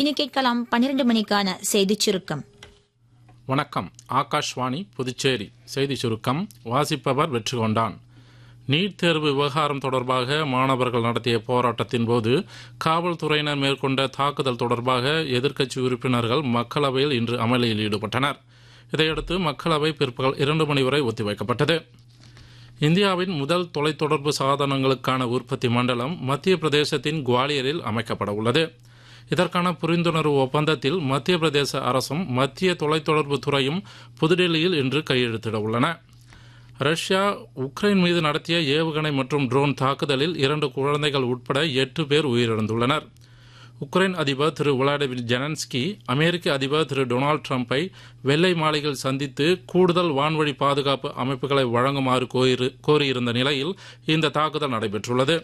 இனி கேட்கலாம் பன்னிரண்டு மணிக்கான செய்திச் சுருக்கம் வணக்கம் ஆகாஷ்வாணி புதுச்சேரி செய்தி சுருக்கம் வாசிப்பவர் வெற்றி கொண்டான் நீட் தேர்வு விவகாரம் தொடர்பாக மாணவர்கள் நடத்திய போராட்டத்தின் போது காவல்துறையினர் மேற்கொண்ட தாக்குதல் தொடர்பாக எதிர்க்கட்சி உறுப்பினர்கள் மக்களவையில் இன்று அமளியில் ஈடுபட்டனர் இதையடுத்து மக்களவை பிற்பகல் இரண்டு மணி வரை ஒத்திவைக்கப்பட்டது இந்தியாவின் முதல் தொலைத்தொடர்பு சாதனங்களுக்கான உற்பத்தி மண்டலம் மத்திய பிரதேசத்தின் குவாலியரில் அமைக்கப்பட உள்ளது இதற்கான புரிந்துணர்வு ஒப்பந்தத்தில் மத்திய பிரதேச அரசும் மத்திய தொலைத்தொடர்பு துறையும் புதுடெல்லியில் இன்று கையெழுத்திட உள்ளன ரஷ்யா உக்ரைன் மீது நடத்திய ஏவுகணை மற்றும் ட்ரோன் தாக்குதலில் இரண்டு குழந்தைகள் உட்பட எட்டு பேர் உயிரிழந்துள்ளனர் உக்ரைன் அதிபர் திரு விளாடிமிர் ஜெலன்ஸ்கி அமெரிக்க அதிபர் திரு டொனால்டு ட்ரம்ப்பை வெள்ளை மாளிகையில் சந்தித்து கூடுதல் வான்வழி பாதுகாப்பு அமைப்புகளை வழங்குமாறு கோரியிருந்த நிலையில் இந்த தாக்குதல் நடைபெற்றுள்ளது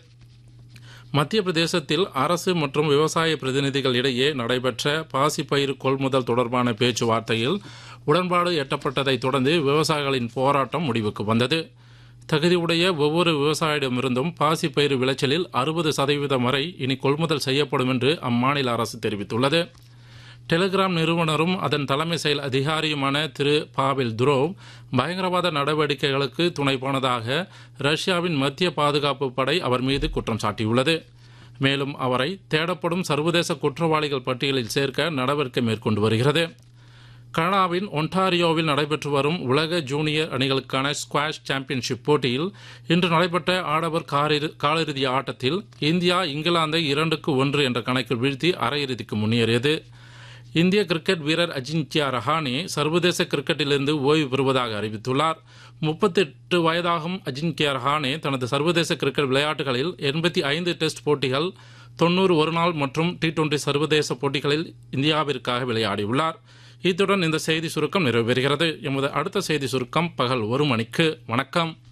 மத்திய பிரதேசத்தில் அரசு மற்றும் விவசாய பிரதிநிதிகள் இடையே நடைபெற்ற பாசிப்பயிறு கொள்முதல் தொடர்பான பேச்சுவார்த்தையில் உடன்பாடு எட்டப்பட்டதை தொடர்ந்து விவசாயிகளின் போராட்டம் முடிவுக்கு வந்தது தகுதியுடைய ஒவ்வொரு விவசாயிடமிருந்தும் பாசிப்பயிறு விளைச்சலில் அறுபது சதவீதம் வரை இனி கொள்முதல் செய்யப்படும் என்று அம்மாநில அரசு தெரிவித்துள்ளது டெலிகிராம் நிறுவனரும் அதன் தலைமை செயல் அதிகாரியுமான திரு பாவில் துரோவ் பயங்கரவாத நடவடிக்கைகளுக்கு துணை போனதாக ரஷ்யாவின் மத்திய பாதுகாப்பு படை அவர் மீது குற்றம் சாட்டியுள்ளது மேலும் அவரை தேடப்படும் சர்வதேச குற்றவாளிகள் பட்டியலில் சேர்க்க நடவடிக்கை மேற்கொண்டு வருகிறது கனடாவின் ஒன்டாரியோவில் நடைபெற்று வரும் உலக ஜூனியர் அணிகளுக்கான ஸ்குவாஷ் சாம்பியன்ஷிப் போட்டியில் இன்று நடைபெற்ற ஆடவர் காலிறுதி ஆட்டத்தில் இந்தியா இங்கிலாந்தை இரண்டுக்கு ஒன்று என்ற கணக்கில் வீழ்த்தி அரையிறுதிக்கு முன்னேறியது இந்திய கிரிக்கெட் வீரர் அஜிங்கியா ரஹானே சர்வதேச கிரிக்கெட்டிலிருந்து ஓய்வு பெறுவதாக அறிவித்துள்ளார் முப்பத்தெட்டு வயதாகும் அஜிங்கியா ரஹானே தனது சர்வதேச கிரிக்கெட் விளையாட்டுகளில் எண்பத்தி ஐந்து டெஸ்ட் போட்டிகள் தொன்னூறு ஒருநாள் மற்றும் டி டுவெண்டி சர்வதேச போட்டிகளில் இந்தியாவிற்காக விளையாடியுள்ளார் இத்துடன் இந்த செய்தி சுருக்கம் நிறைவு பெறுகிறது எமது அடுத்த செய்தி சுருக்கம் பகல் ஒரு மணிக்கு வணக்கம்